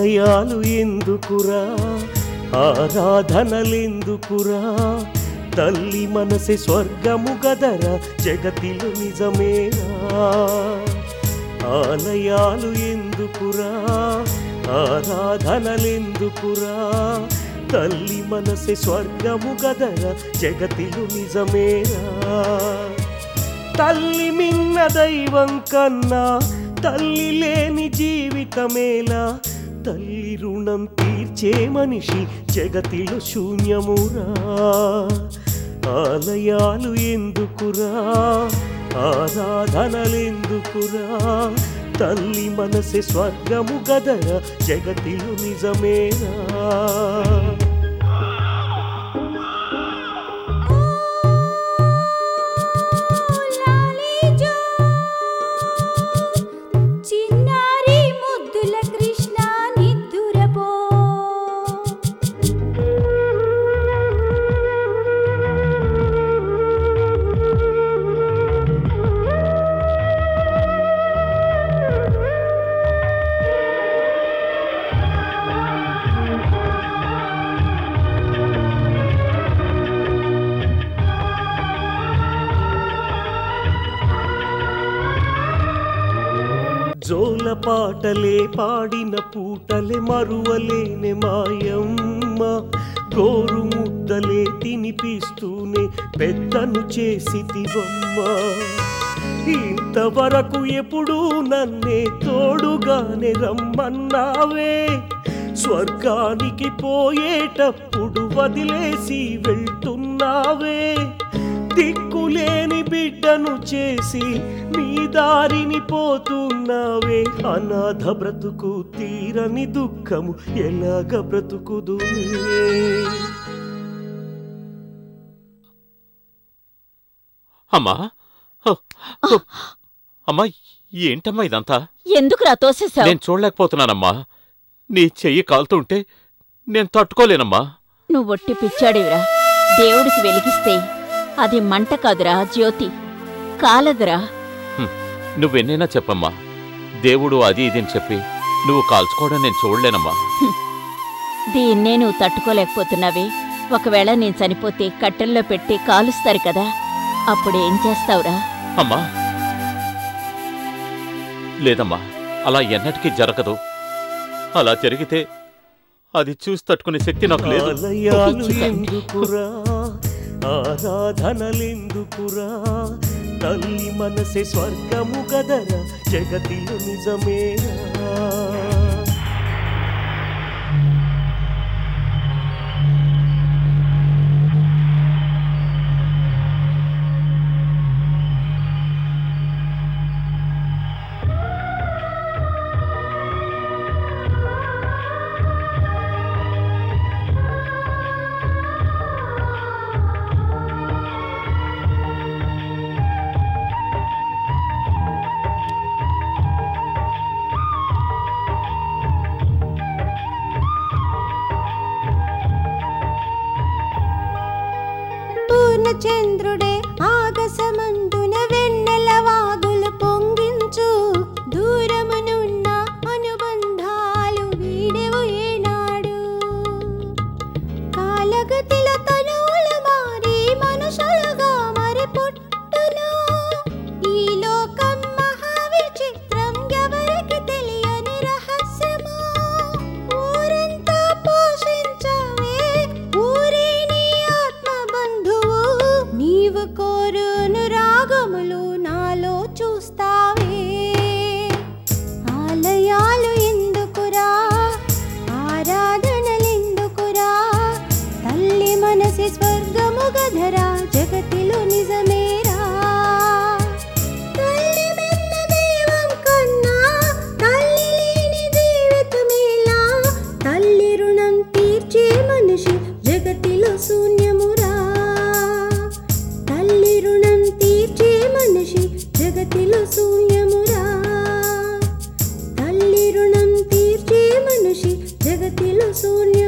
ఆలయాలు ఎందుకురా ఆరాధనలెందుకురా తల్లి మనసే స్వర్గము గదరా జగతిలో నిజమేరా ఆలయాలు ఎందుకురా ఆరాధనలెందుకురా తల్లి మనసే స్వర్గము గదరా జగతిలో నిజమేరా తల్లి మిన్న దైవం కన్నా తల్లి లేని జీవితమేలా తల్లి రుణం తీర్చే మనిషి జగతిలో శూన్యమురా ఆలయాలు ఎందుకురా ఆరాధనలెందుకురా తల్లి మనసే స్వర్గము గదరా జగతిలో నిజమేరా లాలీజో చిన్నారి ముద్దుల కృష్ణ నిద్దురపో జోల పాటలే పాడిన పూటలే మరువలేని మాయమ్మ గోరు ముద్దలే తినిపిస్తూనే పెద్దను చేసితివమ్మ ఇంతవరకు ఎప్పుడూ నన్నే తోడుగానే రమ్మన్నావే స్వర్గానికి పోయేటప్పుడు వదిలేసి వెళ్తున్నావే దిక్కులేని బిడ్డను చేసి నీ దారిని పోతున్నావే అనాథ బ్రతుకు తీరని దుఃఖము ఎలాగ బ్రతుకుదు అమ్మా హ, హ. అమ్మా ఏంటమ్మా ఇదంతా ఎందుకురా తోసేశావు నేను చూడలేకపోతున్నానమ్మా నీ చెయ్యి కాలుతుంటే నేను తట్టుకోలేనమ్మా నువ్వు ఒట్టి పిచ్చాడివిరా దేవుడికి వెలిగిస్తే అది మంట కాదురా జ్యోతి కాలదురా హ్మ్. నువ్వెన్నైనా చెప్పమ్మా దేవుడు అది ఇది అని చెప్పి నువ్వు కాల్చుకోవడం నేను చూడలేనమ్మా దీన్నే నువ్వు తట్టుకోలేకపోతున్నావే ఒకవేళ నేను చనిపోతే కట్టెల్లో పెట్టి కాలుస్తారు కదా అప్పుడేం చేస్తావురా అమ్మా లేదమ్మా అలా ఎన్నటికీ జరగదు అలా జరిగితే అది చూసి తట్టుకునే శక్తి నాకు లేదు ఆలయాలు ఎందుకురా ఆరాధనలెందుకురా తల్లి మనసే స్వర్గము గదరా జగతిలో నిజమేరా పూర్ణచంద్రుడే ఆగసమందున వెన్నెల వాగులు పొంగించు దూరమునున్న అనుబంధాలు వీడెవు ఏనాడు కాలగతిలో తనువులు మారి మనుషులుగా మరి పుట్టును ఈ లోకం మహా విచిత్రం ఎవరికి తెలియని రహస్యమా ఊరంతా పోషించవే ఊరే నీ ఆత్మ బంధువు నీవు కోరును రాగములు నాలో చూస్తావే ఆలయాలు ఎందుకురా ఆరాధనలెందుకురా తల్లి మనసి స్వర్గము గధరా జగతిలో నిజమేరా తల్లి మిన్న దైవం కన్నా తల్లి లేని జీవితమేలా తల్లి రుణం తీర్చే మనిషి జగతిలో శూన్యమురా తల్లి రుణం తీర్చే మనిషి జగతిలో శూన్యమురా తల్లి రుణం తీర్చే మనిషి జగతిలో శూన్య